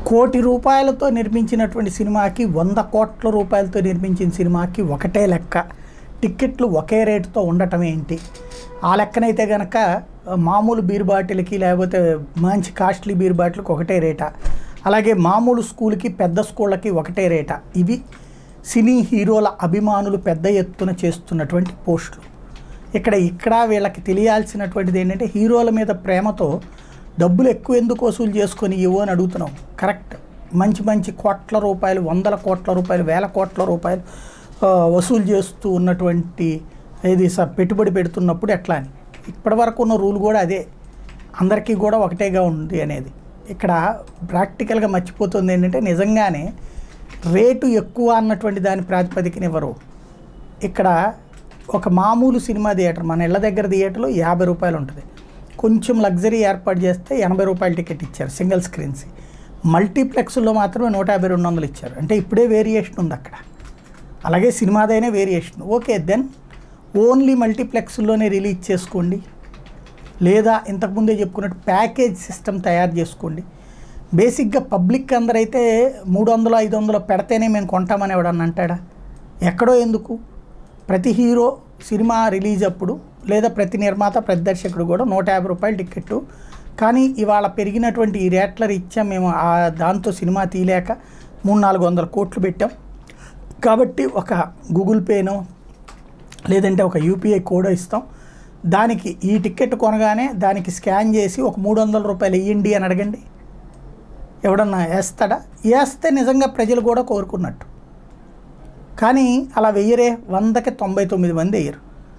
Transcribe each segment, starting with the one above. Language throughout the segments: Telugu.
కోటి రూపాయలతో నిర్మించినటువంటి సినిమాకి వంద కోట్ల రూపాయలతో నిర్మించిన సినిమాకి ఒకటే లెక్క టిక్కెట్లు ఒకే రేటుతో ఉండటం ఏంటి ఆ లెక్కనైతే గనక మామూలు బీర్ బాటిల్కి లేకపోతే మంచి కాస్ట్లీ బీర్ బాటిల్కి ఒకటే రేటా అలాగే మామూలు స్కూల్కి పెద్ద స్కూళ్ళకి ఒకటే రేటా ఇవి సినీ హీరోల అభిమానులు పెద్ద ఎత్తున చేస్తున్నటువంటి పోస్టులు ఇక్కడ ఇక్కడ వీళ్ళకి తెలియాల్సినటువంటిది ఏంటంటే హీరోల మీద ప్రేమతో డబ్బులు ఎక్కువ ఎందుకు వసూలు చేసుకొని ఇవ్వు అని అడుగుతున్నాం కరెక్ట్ మంచి మంచి కోట్ల రూపాయలు వందల కోట్ల రూపాయలు వేల కోట్ల రూపాయలు ఆ, వసూలు చేస్తూ ఉన్నటువంటి ఇది స పెట్టుబడి పెడుతున్నప్పుడు ఎట్లా అని ఇప్పటివరకు ఉన్న రూల్ కూడా అదే అందరికీ కూడా ఒకటేగా ఉంది అనేది ఇక్కడ ప్రాక్టికల్గా మర్చిపోతుంది ఏంటంటే నిజంగానే రేటు ఎక్కువ అన్నటువంటి దాని ప్రాతిపదికన ఇవ్వరు ఇక్కడ ఒక మామూలు సినిమా థియేటర్ మన ఇళ్ళ దగ్గర థియేటర్లో యాభై రూపాయలు ఉంటుంది కొంచెం లగ్జరీ ఏర్పాటు చేస్తే ఎనభై రూపాయల టికెట్ ఇచ్చారు సింగిల్ స్క్రీన్స్ మల్టీప్లెక్స్లో మాత్రమే నూట యాభై రెండు వందలు ఇచ్చారు అంటే ఇప్పుడే వేరియేషన్ ఉంది అక్కడ అలాగే సినిమాదైనా వేరియేషన్ ఓకే దెన్ ఓన్లీ మల్టీప్లెక్స్లోనే రిలీజ్ చేసుకోండి లేదా ఇంతకుముందే చెప్పుకున్నట్టు ప్యాకేజ్ సిస్టమ్ తయారు చేసుకోండి బేసిక్గా పబ్లిక్ అందరైతే మూడు వందలు ఐదు వందలు పెడితేనే మేము కొంటామని ఎవడన్నా అంటాడా ఎక్కడో ఎందుకు ప్రతి హీరో సినిమా రిలీజ్ అప్పుడు లేదా ప్రతి నిర్మాత ప్రతి దర్శకుడు కూడా నూట యాభై రూపాయలు టికెట్టు కానీ ఇవాళ పెరిగినటువంటి ఈ రేట్ల రీత్యా మేము ఆ దాంతో సినిమా తీయలేక మూడు నాలుగు వందల కోట్లు పెట్టాం కాబట్టి ఒక గూగుల్ పేనో లేదంటే ఒక యూపీఐ కోడ్ ఇస్తాం దానికి ఈ టికెట్ కొనగానే దానికి స్కాన్ చేసి ఒక మూడు వందల రూపాయలు ఇవ్వండి అని అడగండి ఎవడన్నా వేస్తాడా వేస్తే నిజంగా ప్రజలు కూడా కోరుకున్నట్టు కానీ అలా వెయ్యరే వందకి తొంభై తొమ్మిది మంది వేయరు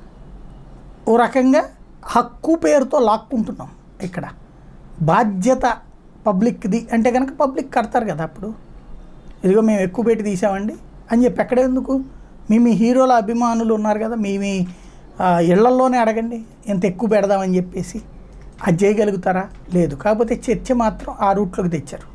ఓ రకంగా హక్కు పేరుతో లాక్కుంటున్నాం ఇక్కడ బాధ్యత పబ్లిక్ది అంటే కనుక పబ్లిక్ కడతారు కదా అప్పుడు ఇదిగో మేము ఎక్కువ పెట్టి తీసామండి అని చెప్పి ఎక్కడ ఎందుకు మీ మీ హీరోల అభిమానులు ఉన్నారు కదా మీ మీ ఆ, ఇళ్లల్లోనే అడగండి ఎంత ఎక్కువ పెడదామని చెప్పేసి అది చేయగలుగుతారా లేదు కాకపోతే చర్చ మాత్రం ఆ రూట్లోకి తెచ్చారు